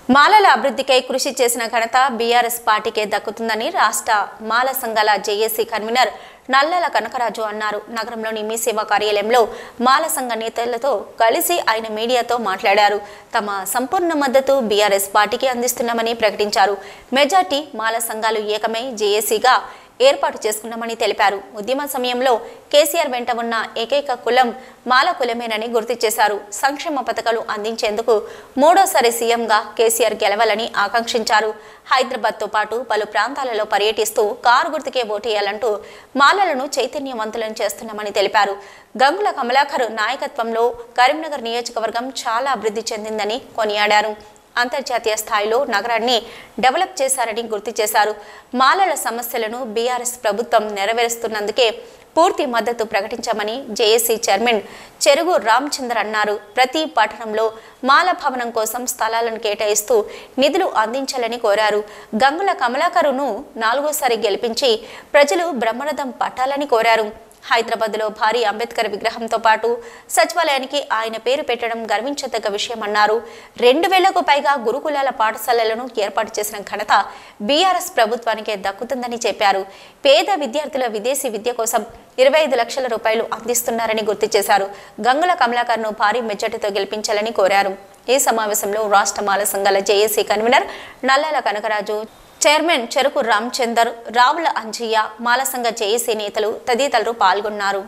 మాలల అభివృద్ధికై కృషి చేసిన ఘనత బీఆర్ఎస్ పార్టీకే దక్కుతుందని రాష్ట్ర మాల సంఘాల జేఏసీ కన్వీనర్ నల్లల కనకరాజు అన్నారు నగరంలోని మీ సేవా కార్యాలయంలో మాల సంఘ నేతలతో కలిసి ఆయన మీడియాతో మాట్లాడారు తమ సంపూర్ణ మద్దతు బీఆర్ఎస్ పార్టీకి అందిస్తున్నామని ప్రకటించారు మెజార్టీ మాల సంఘాలు ఏకమై జేఏసీగా ఏర్పాటు చేసుకున్నామని తెలిపారు ఉద్యమ సమయంలో కేసీఆర్ వెంట ఉన్న ఏకైక కులం మాల కులమేనని గుర్తు చేశారు సంక్షేమ పథకాలు అందించేందుకు మూడోసారి సీఎంగా కేసీఆర్ గెలవాలని ఆకాంక్షించారు హైదరాబాద్తో పాటు పలు ప్రాంతాలలో పర్యటిస్తూ కారు గుర్తుకే ఓటేయాలంటూ మాలలను చైతన్యవంతులను చేస్తున్నామని తెలిపారు గంగుల కమలాకర్ నాయకత్వంలో కరీంనగర్ నియోజకవర్గం చాలా అభివృద్ధి చెందిందని కొనియాడారు అంతర్జాతీయ స్థాయిలో నగరాన్ని డెవలప్ చేశారని గుర్తు చేశారు మాలల సమస్యలను బీఆర్ఎస్ ప్రభుత్వం నెరవేరుస్తున్నందుకే పూర్తి మద్దతు ప్రకటించామని జేఏసీ చైర్మన్ చెరుగు రామచంద్ర అన్నారు ప్రతి పట్టణంలో మాల భవనం కోసం స్థలాలను కేటాయిస్తూ నిధులు అందించాలని కోరారు గంగుల కమలాకరును నాలుగోసారి గెలిపించి ప్రజలు బ్రహ్మరథం పట్టాలని కోరారు హైదరాబాద్లో భారీ అంబేద్కర్ విగ్రహంతో పాటు సచివాలయానికి ఆయన పేరు పెట్టడం గర్వించదగ్గ విషయమన్నారు రెండు వేలకు పైగా గురుకులాల పాఠశాలలను ఏర్పాటు చేసిన ఘనత బీఆర్ఎస్ ప్రభుత్వానికే దక్కుతుందని చెప్పారు పేద విద్యార్థుల విదేశీ విద్య కోసం ఇరవై ఐదు లక్షల రూపాయలు అందిస్తున్నారని గుర్తు చేశారు గంగుల కమలాకర్ను భారీ మెజార్టీతో గెలిపించాలని కోరారు ఈ సమావేశంలో రాష్ట్ర మాల సంఘాల JAC convener Nallala Kanakaraju chairman Cheruku Ramachandar Ravula Anjaiah మాలసంఘ జేఏసీ నేతలు తదితరులు పాల్గొన్నారు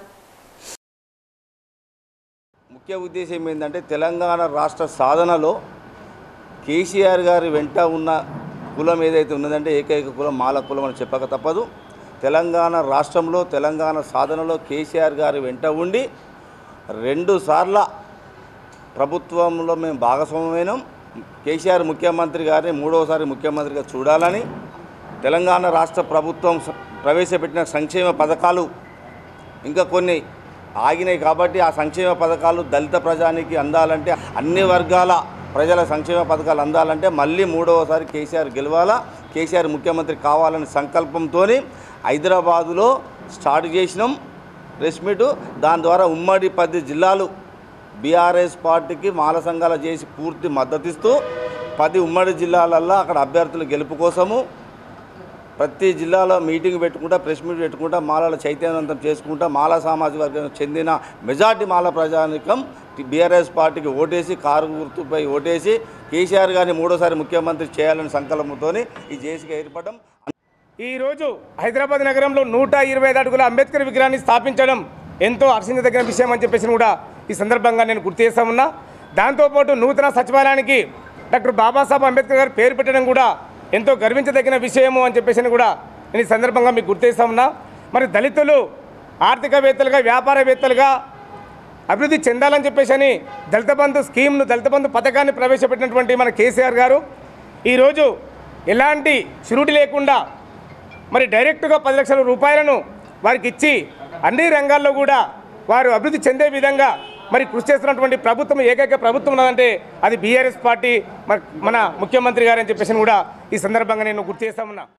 ముఖ్య ఉద్దేశం ఏంటంటే తెలంగాణ రాష్ట్ర సాధనలో కేసీఆర్ గారి వెంట ఉన్న కులం ఏదైతే ఉన్నదంటే ఏకైక కులం మాల కులం అని చెప్పక తప్పదు తెలంగాణ రాష్ట్రంలో తెలంగాణ సాధనలో కేసీఆర్ గారి వెంట ఉండి రెండు సార్ల ప్రభుత్వంలో మేము భాగస్వామ్యమైనాం కేసీఆర్ ముఖ్యమంత్రి గారిని మూడవసారి ముఖ్యమంత్రిగా చూడాలని తెలంగాణ రాష్ట్ర ప్రభుత్వం స- ప్రవేశపెట్టిన సంక్షేమ పథకాలు ఇంకా కొన్ని ఆగినాయి కాబట్టి ఆ సంక్షేమ పథకాలు దళిత ప్రజానికి అందాలంటే అన్ని వర్గాల ప్రజల సంక్షేమ పథకాలు అందాలంటే మళ్ళీ మూడవసారి కేసీఆర్ గెలవాలా కేసీఆర్ ముఖ్యమంత్రి కావాలని సంకల్పంతో హైదరాబాదులో స్టార్ట్ చేసినాం ప్రెస్ మీటు దాని ద్వారా ఉమ్మడి పది జిల్లాలు బీఆర్ఎస్ పార్టీకి మాల సంఘాలు చేసి పూర్తి మద్దతిస్తూ పది ఉమ్మడి జిల్లాలల్లో అక్కడ అభ్యర్థుల గెలుపు కోసము ప్రతి జిల్లాలో మీటింగ్ పెట్టుకుంటా ప్రెస్ మీట్ పెట్టుకుంటా మాలల చైతన్యవంతం చేసుకుంటా మాలా సామాజిక వర్గానికి చెందిన మెజార్టీ మాల ప్రజానికం బీఆర్ఎస్ పార్టీకి ఓటేసి కారు గుర్తుపై ఓటేసి కేసీఆర్ గారిని మూడోసారి ముఖ్యమంత్రి చేయాలని సంకల్పంతో ఈ జేసీగా ఏర్పడడం ఈరోజు హైదరాబాద్ నగరంలో నూట ఇరవై ఐదు అడుగుల అంబేద్కర్ విగ్రహాన్ని స్థాపించడం ఎంతో హర్షించదగిన విషయం అని చెప్పేసి కూడా ఈ సందర్భంగా నేను గుర్తు చేస్తా ఉన్నా దాంతోపాటు నూతన సచివాలయానికి డాక్టర్ బాబాసాహెబ్ అంబేద్కర్ గారు పేరు పెట్టడం కూడా ఎంతో గర్వించదగిన విషయము అని చెప్పేసి కూడా నేను ఈ సందర్భంగా మీకు గుర్తు చేస్తా ఉన్నా మరి దళితులు ఆర్థికవేత్తలుగా వ్యాపారవేత్తలుగా అభివృద్ధి చెందాలని చెప్పేసి అని దళిత బంధు స్కీమ్ను దళిత బంధు పథకాన్ని ప్రవేశపెట్టినటువంటి మన కేసీఆర్ గారు ఈరోజు ఎలాంటి షురుడి లేకుండా మరి డైరెక్ట్గా పది లక్షల రూపాయలను వారికి ఇచ్చి అన్ని రంగాల్లో కూడా వారు అభివృద్ధి చెందే విధంగా మరి కృషి చేస్తున్నటువంటి ప్రభుత్వం ఏకైక ప్రభుత్వం ఉన్నదంటే అది బీఆర్ఎస్ పార్టీ మరి మన ముఖ్యమంత్రి గారు అని చెప్పేసి కూడా ఈ సందర్భంగా నేను గుర్తు చేస్తా ఉన్నా